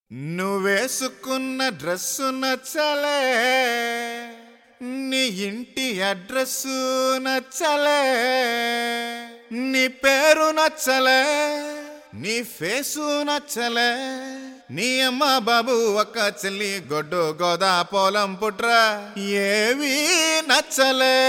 నువ్వేసుకున్న dress నచ్చలే నీ ఇంటి అడ్రస్సు నచ్చలే నీ పేరు నచ్చలే నీ ఫేసు నచ్చలే నీ అమ్మ బాబు ఒక్క చెల్లి గొడ్డు గోదా పొలం పుట్ర ఏవి నచ్చలే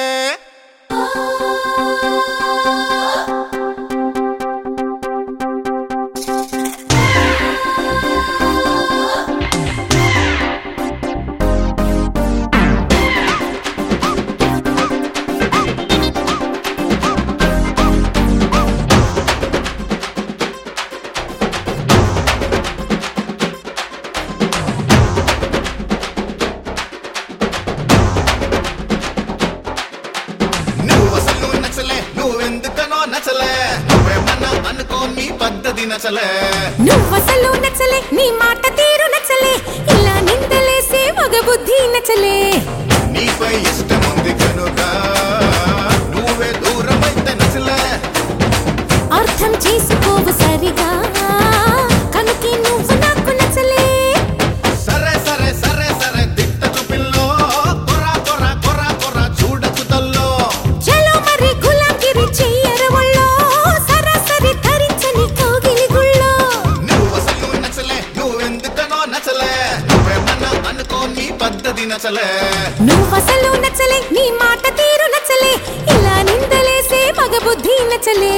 నువ్వు అసలు నచ్చలే నువ్వెందుకనో నచ్చలే నువ్వేమన్నా అనుకో నీ పద్ధతి నచ్చలే నువ్వసలు నచ్చలే నీ మాట తీరు నచ్చలే ఇలా నిందలేసే మగ బుద్ధి నచ్చలే నీపై ఇష్టం ఉంది కనుక నువ్వే దూరమైతే నచ్చలే అర్థం చేసుకోవు సరిగా కనుకే నువ్వు నాకు నచ్చలే సరే సరే సరే సరే తిట్టకు పిల్లో కొరా కొరా కొరా కొరా చూడకు తల్లో చలో మరి గులాంగిరి చెయ్యర ఒళ్ళో సరాసరి ధరించని కోగిలి గుళ్ళో నువ్వు అసలు నచ్చలే నువ్వెందుకనో నచ్చలే నువ్వేమన్నా అనుకో నీ పద్ధతి నచ్చలే నువ్వసలు నచ్చలే నీ మాట తీరు నచ్చలే ఇలా నిందలేసే మగ బుద్ధి నచ్చలే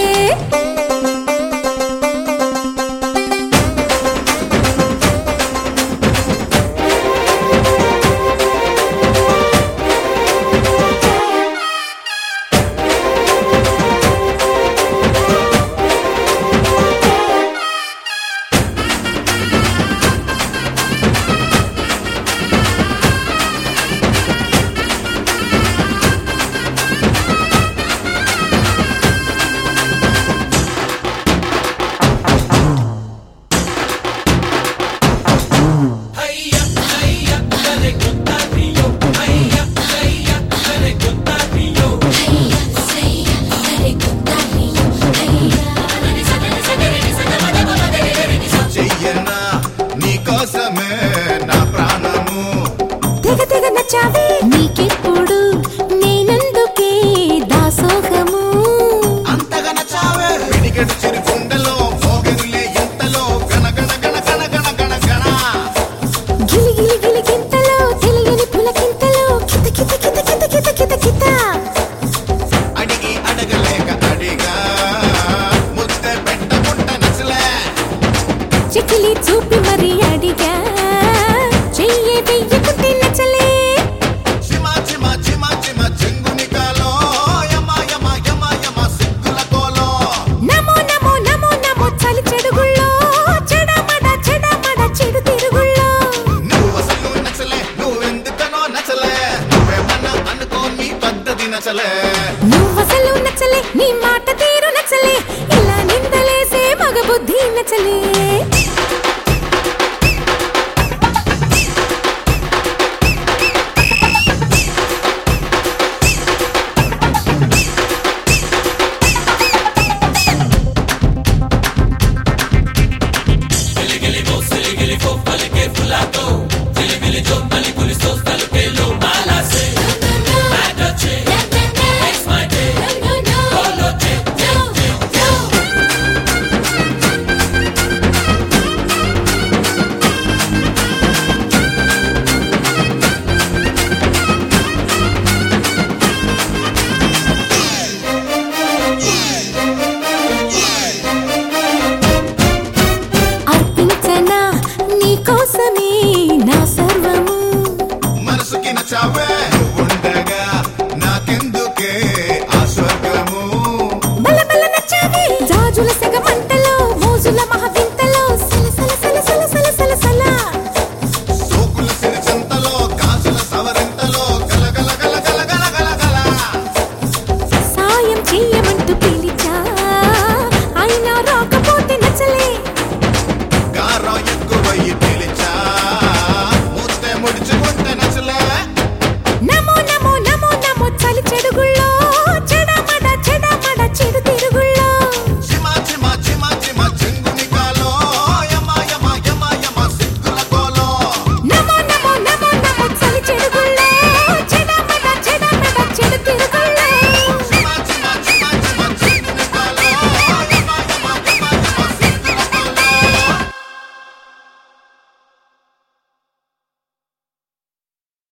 చెయ్యనా నీకోసమే నా ప్రాణము తెగ తెగ నచ్చావే నీకెప్పుడు నేనందుకే దాసోహము అంతగా నచ్చావే పిడికెడు చిరు గుండెలో మోగెనులే ఎంతలో గణ గణ గణ గణ గణ గణ గణ గిలి గిలి గిలి గింతలో తెలియని పులకింతలో కిత కిత కిత కిత కిత కిత కిత అడిగి అడగలేక అడిగా ముద్దే పెట్టకుంట నచ్చలే చికిలి చూపి మరి అడిగా చెయ్యే వెయ్యకుంటే నచ్చలే చిమ చిమ చిమ చిమ చెంగుని కాలో యమ యమ యమ యమ సిగ్గుల కోలో నమో నమో నమో నమో చలి చెడుగుళ్ళో చెడమడ చెడమడ చెడు తిరుగుళ్ళో నువ్వు అసలు నచ్చలే నువ్వెందుకనో నచ్చలే నువ్వేమన్నా అనుకో నీ పద్ధతి నచ్చలే నువ్వసలు నచ్చలే నీ మాట తీరు నచ్చలే ఇలా నిందలేసే మగ బుద్ధి నచ్చలే